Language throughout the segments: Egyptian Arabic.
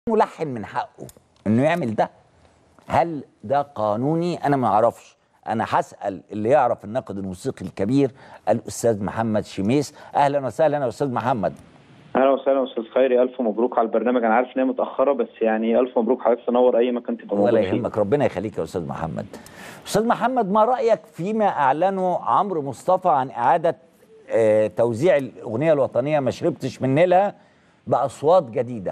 ملحن من حقه انه يعمل ده هل ده قانوني انا ما اعرفش انا هسال اللي يعرف الناقد الموسيقي الكبير الاستاذ محمد شميس اهلا وسهلا يا استاذ محمد اهلا وسهلا استاذ خيري الف مبروك على البرنامج انا عارف ان هي متاخره بس يعني الف مبروك حضرتك تنور اي مكان تبقى موجود ولا فيه يهمك ربنا يخليك يا استاذ محمد استاذ محمد ما رايك فيما اعلنه عمرو مصطفى عن اعاده آه، توزيع الاغنيه الوطنيه ما شربتش من نيلها باصوات جديده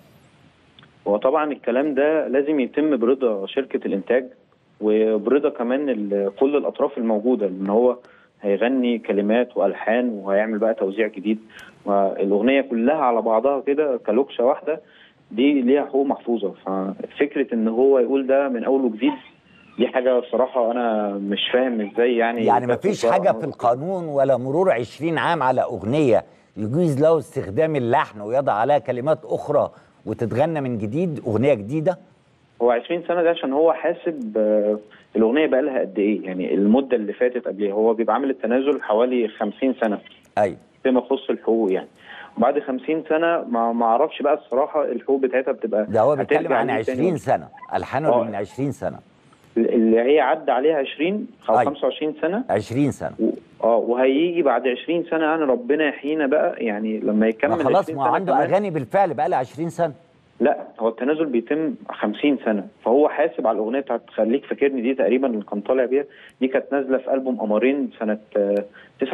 هو طبعا الكلام ده لازم يتم برضا شركه الانتاج وبرضا كمان ال- كل الاطراف الموجوده ان هو هيغني كلمات والحان وهيعمل بقى توزيع جديد والاغنيه كلها على بعضها كده كلوكشه واحده دي ليها حقوق محفوظه ففكره ان هو يقول ده من اول وجديد دي حاجه بصراحه انا مش فاهم ازاي يعني يعني ما فيش حاجه في القانون ولا مرور 20 عام على اغنيه يجوز له استخدام اللحن ويضع عليها كلمات اخرى وتتغنى من جديد اغنيه جديده هو 20 سنه ده عشان هو حاسب آه، الاغنيه بقى لها قد ايه يعني المده اللي فاتت قبلها هو بيبقى عامل التنازل حوالي 50 سنه ايوه فيما يخص الحقوق يعني بعد 50 سنه ما ما اعرفش بقى الصراحه الحقوق بتاعتها بتبقى ده هو بيتكلم هترجع عن ليه تاني 20 سنه الحانه آه. من 20 سنه اللي هي عدى عليها 20 او أيوة. 25 سنه 20 سنه و- اه وهيجي بعد 20 سنه يعني ربنا يحيينا بقى يعني لما يكمل ما خلاص 20 ما هو سنة عنده كمان- اغاني بالفعل بقى لها 20 سنه لا هو التنازل بيتم 50 سنه فهو حاسب على الاغنيه بتاعت خليك فاكرني دي تقريبا اللي كان طالع بيها دي كانت نازله في البوم قمرين سنه آه،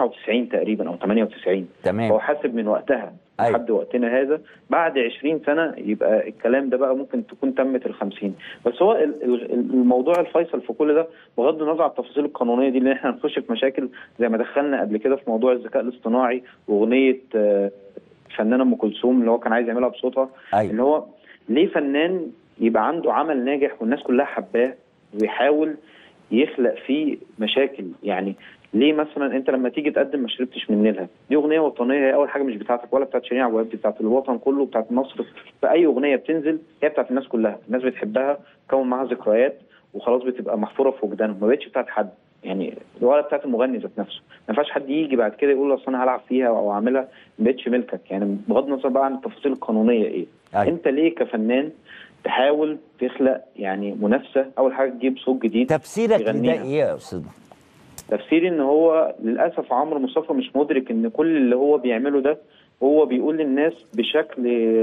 99 تقريبا او 98 تمام هو حاسب من وقتها أيوة. لحد وقتنا هذا بعد 20 سنه يبقى الكلام ده بقى ممكن تكون تمت ال 50 بس هو ال- ال- الموضوع الفيصل في كل ده بغض النظر عن التفاصيل القانونيه دي اللي احنا هنخش في مشاكل زي ما دخلنا قبل كده في موضوع الذكاء الاصطناعي واغنيه آه، الفنانه ام كلثوم اللي هو كان عايز يعملها بصوتها ايوه اللي هو ليه فنان يبقى عنده عمل ناجح والناس كلها حباه ويحاول يخلق فيه مشاكل يعني ليه مثلا انت لما تيجي تقدم ما شربتش من نيلها دي اغنيه وطنيه هي اول حاجه مش بتاعتك ولا بتاعت شيرين عبد الوهاب دي بتاعت الوطن كله بتاعت مصر فاي اغنيه بتنزل هي بتاعت الناس كلها الناس بتحبها تكون معاها ذكريات وخلاص بتبقى محفوره في وجدانهم ما بقتش بتاعت حد يعني ولا بتاعت المغني ذات نفسه ما ينفعش حد يجي بعد كده يقول اصل انا هلعب فيها او اعملها ما بقتش ملكك يعني بغض النظر بقى عن التفاصيل القانونيه ايه أيوة. انت ليه كفنان تحاول تخلق يعني منافسه اول حاجه تجيب صوت جديد تفسيرك لده يغنيها. ايه يا استاذ تفسيري ان هو للاسف عمرو مصطفى مش مدرك ان كل اللي هو بيعمله ده هو بيقول للناس بشكل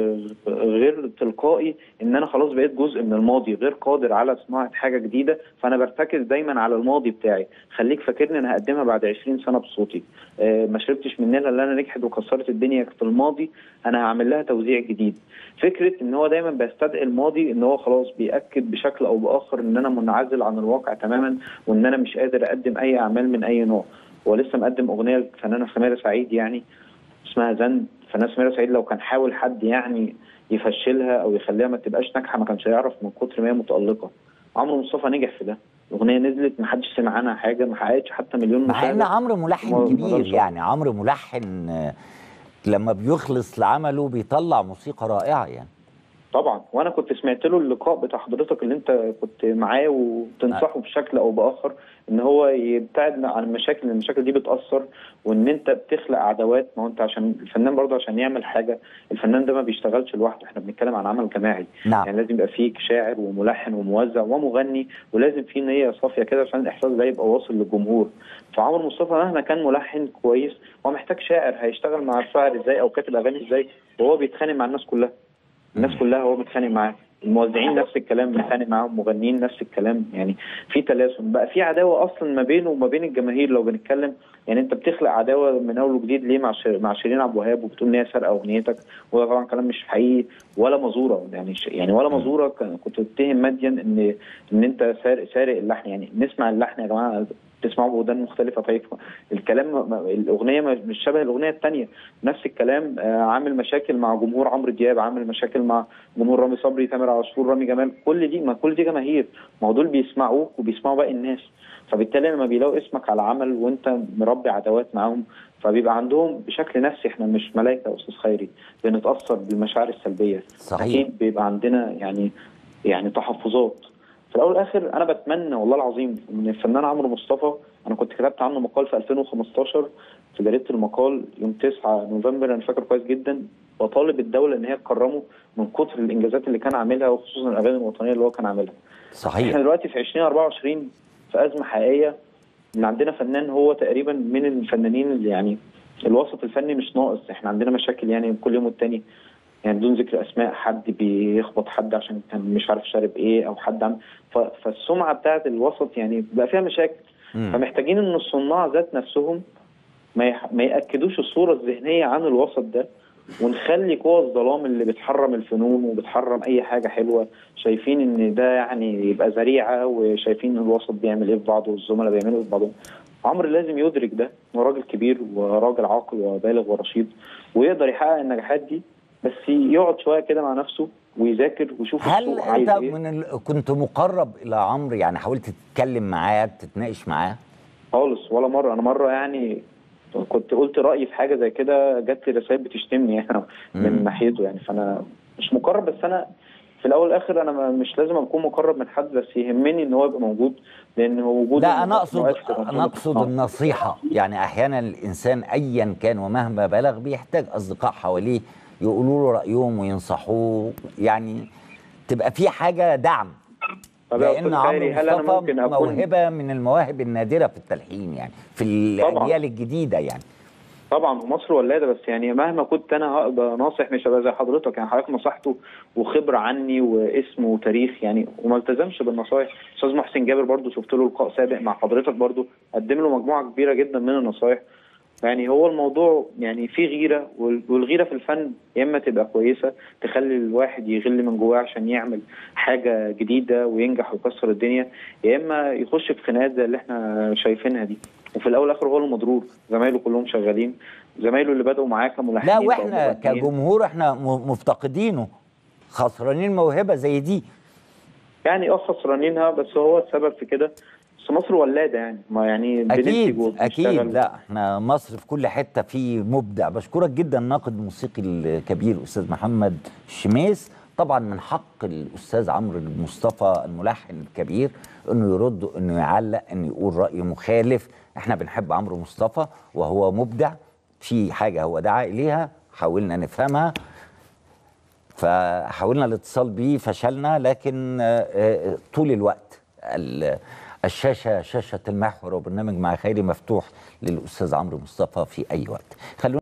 غير تلقائي ان انا خلاص بقيت جزء من الماضي غير قادر على صناعه حاجه جديده فانا برتكز دايما على الماضي بتاعي خليك فاكرني انا هقدمها بعد 20 سنه بصوتي آه، ما شربتش من نيلها اللي انا نجحت وكسرت الدنيا في الماضي انا هعمل لها توزيع جديد فكره ان هو دايما بيستدعي الماضي ان هو خلاص بياكد بشكل او باخر ان انا منعزل عن الواقع تماما وان انا مش قادر اقدم اي اعمال من اي نوع هو لسه مقدم اغنيه للفنانه سميره سعيد يعني اسمها زند الفنانه سميره سعيد لو كان حاول حد يعني يفشلها او يخليها ما تبقاش ناجحه ما كانش هيعرف من كتر ما هي متالقه عمرو مصطفى نجح في ده الاغنيه نزلت ما حدش سمع عنها حاجه ما حققتش حتى مليون مع ان مشاهده عمرو ملحن ما- ما كبير ضلش. يعني عمرو ملحن آه، لما بيخلص لعمله بيطلع موسيقى رائعه يعني طبعا وانا كنت سمعت له اللقاء بتاع حضرتك اللي انت كنت معاه وتنصحه بشكل او باخر ان هو يبتعد عن المشاكل لان المشاكل دي بتاثر وان انت بتخلق عداوات ما هو انت عشان الفنان برضه عشان يعمل حاجه الفنان ده ما بيشتغلش لوحده احنا بنتكلم عن عمل جماعي نعم يعني لازم يبقى فيك شاعر وملحن وموزع ومغني ولازم في نيه صافيه كده عشان الاحساس ده يبقى واصل للجمهور فعمرو مصطفى مهما كان ملحن كويس هو محتاج شاعر هيشتغل مع الشاعر ازاي او كاتب اغاني ازاي وهو بيتخانق مع الناس كلها الناس كلها هو بيتخانق معاها الموزعين نفس الكلام بيتخانق معاهم مغنيين نفس الكلام يعني في تلاسن بقى في عداوه اصلا ما بينه وما بين الجماهير لو بنتكلم يعني انت بتخلق عداوه من اول وجديد ليه مع ش- مع شيرين عبد الوهاب وبتقول ان هي سارقه اغنيتك وده طبعا كلام مش حقيقي ولا مزوره يعني ش- يعني ولا مزوره كان- كنت بتتهم ماديا ان ان انت سارق سارق اللحن يعني نسمع اللحن يا جماعه تسمعوا بودان مختلفه طيب الكلام ما- ما- الاغنيه ما- مش شبه الاغنيه الثانيه نفس الكلام آه، عامل مشاكل مع جمهور عمرو دياب عامل مشاكل مع جمهور رامي صبري تامر عاشور رامي جمال كل دي ما كل دي جماهير ما هو دول بيسمعوك وبيسمعوا باقي الناس فبالتالي لما بيلاقوا اسمك على عمل وانت مربي عداوات معاهم فبيبقى عندهم بشكل نفسي احنا مش ملائكه يا استاذ خيري بنتاثر بالمشاعر السلبيه صحيح اكيد بيبقى عندنا يعني يعني تحفظات في الاول والاخر انا بتمنى والله العظيم ان الفنان عمرو مصطفى انا كنت كتبت عنه مقال في 2015 في جريده المقال يوم 9 نوفمبر انا فاكر كويس جدا وطالب الدوله ان هي تكرمه من كتر الانجازات اللي كان عاملها وخصوصا الاغاني الوطنيه اللي هو كان عاملها. صحيح احنا دلوقتي في 2024 في ازمه حقيقيه ان عندنا فنان هو تقريبا من الفنانين اللي يعني الوسط الفني مش ناقص احنا عندنا مشاكل يعني كل يوم والتاني يعني بدون ذكر اسماء حد بيخبط حد عشان كان مش عارف شارب ايه او حد عم ف- فالسمعه بتاعت الوسط يعني بقى فيها مشاكل مم. فمحتاجين ان الصناع ذات نفسهم ما يح... ما ياكدوش الصوره الذهنيه عن الوسط ده ونخلي قوى الظلام اللي بتحرم الفنون وبتحرم اي حاجه حلوه شايفين ان ده يعني يبقى ذريعه وشايفين ان الوسط بيعمل ايه في بعضه والزملاء بيعملوا ايه في بعضهم عمرو لازم يدرك ده هو راجل كبير وراجل عاقل وبالغ ورشيد ويقدر يحقق النجاحات دي بس يقعد شويه كده مع نفسه ويذاكر ويشوف هل السوق عايز انت ايه من ال... كنت مقرب الى عمرو يعني حاولت تتكلم معاه تتناقش معاه خالص ولا مره انا مره يعني كنت قلت رايي في حاجه زي كده جات لي رسائل بتشتمني يعني من مم. ناحيته يعني فانا مش مقرب بس انا في الاول والاخر انا ما- مش لازم اكون مقرب من حد بس يهمني ان هو يبقى موجود لان هو وجود لا انا اقصد المؤثر انا اقصد آه. النصيحه يعني احيانا الانسان ايا كان ومهما بلغ بيحتاج اصدقاء حواليه يقولوا له رايهم وينصحوه يعني تبقى في حاجه دعم طب يا لان استاذ عمرو خيري هل انا مصطفى ممكن اكون موهبه من المواهب النادره في التلحين يعني في طبعاً. الاجيال الجديده يعني طبعا ومصر ولاده بس يعني مهما كنت انا هبقى ناصح مش هبقى زي حضرتك يعني حضرتك نصحته وخبره عني واسم وتاريخ يعني وما التزمش بالنصايح استاذ محسن جابر برضو شفت له لقاء سابق مع حضرتك برضو قدم له مجموعه كبيره جدا من النصايح يعني هو الموضوع يعني فيه غيره وال- والغيره في الفن يا اما تبقى كويسه تخلي الواحد يغل من جواه عشان يعمل حاجه جديده وينجح ويكسر الدنيا يا اما يخش في خناقات زي اللي احنا شايفينها دي وفي الاول والاخر هو المضرور زمايله كلهم شغالين زمايله اللي بدأوا معاه كملحنين لا بقوا واحنا مغنيين. كجمهور احنا م- مفتقدينه خسرانين موهبه زي دي يعني اه خسرانينها بس هو السبب في كده بس مصر ولاده يعني ما يعني بننتج اكيد وبنشتغل. اكيد لا احنا مصر في كل حته في مبدع بشكرك جدا الناقد الموسيقي الكبير الاستاذ محمد الشميس طبعا من حق الاستاذ عمرو المصطفى الملحن الكبير انه يرد انه يعلق انه يقول راي مخالف احنا بنحب عمرو مصطفى وهو مبدع في حاجه هو دعا اليها حاولنا نفهمها فحاولنا الاتصال بيه فشلنا لكن آه، آه، طول الوقت ال- الشاشه شاشه المحور وبرنامج مع خيري مفتوح للاستاذ عمرو مصطفى في اي وقت خلونا